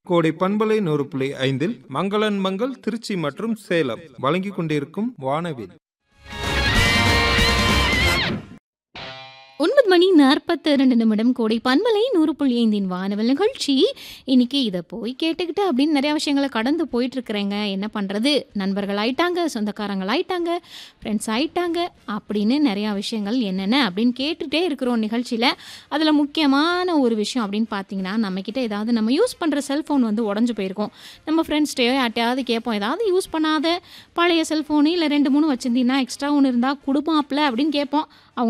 கோடை பண்பலை நூறு புள்ளி ஐந்தில் மங்களன் மங்கள் திருச்சி மற்றும் சேலம் வழங்கிக் கொண்டிருக்கும் வானவில் ஒன்பது மணி நாற்பத்தி ரெண்டு நிமிடம் கோடை பண்பலை நூறு புள்ளி ஐந்தின் வானவல் நிகழ்ச்சி இன்னைக்கு இதை போய் கேட்டுக்கிட்டு அப்படின்னு நிறைய விஷயங்களை கடந்து போயிட்டு இருக்கிறேங்க என்ன பண்ணுறது நண்பர்கள் ஆயிட்டாங்க சொந்தக்காரங்கள் ஆயிட்டாங்க ஃப்ரெண்ட்ஸ் ஆயிட்டாங்க அப்படின்னு நிறையா விஷயங்கள் என்னென்ன அப்படின்னு கேட்டுகிட்டே இருக்கிறோம் நிகழ்ச்சியில் அதில் முக்கியமான ஒரு விஷயம் அப்படின்னு பார்த்தீங்கன்னா நம்மக்கிட்ட ஏதாவது நம்ம யூஸ் பண்ணுற செல்ஃபோன் வந்து உடஞ்சு போயிருக்கோம் நம்ம ஃப்ரெண்ட்ஸ்டையோ யார்ட்டையாவது கேட்போம் ஏதாவது யூஸ் பண்ணாத பழைய செல்ஃபோனு இல்லை ரெண்டு மூணு வச்சுருந்தீங்கன்னா எக்ஸ்ட்ரா ஒன்று இருந்தால் கொடுப்பாப்ல அப்படின்னு கேட்போம் அவங்க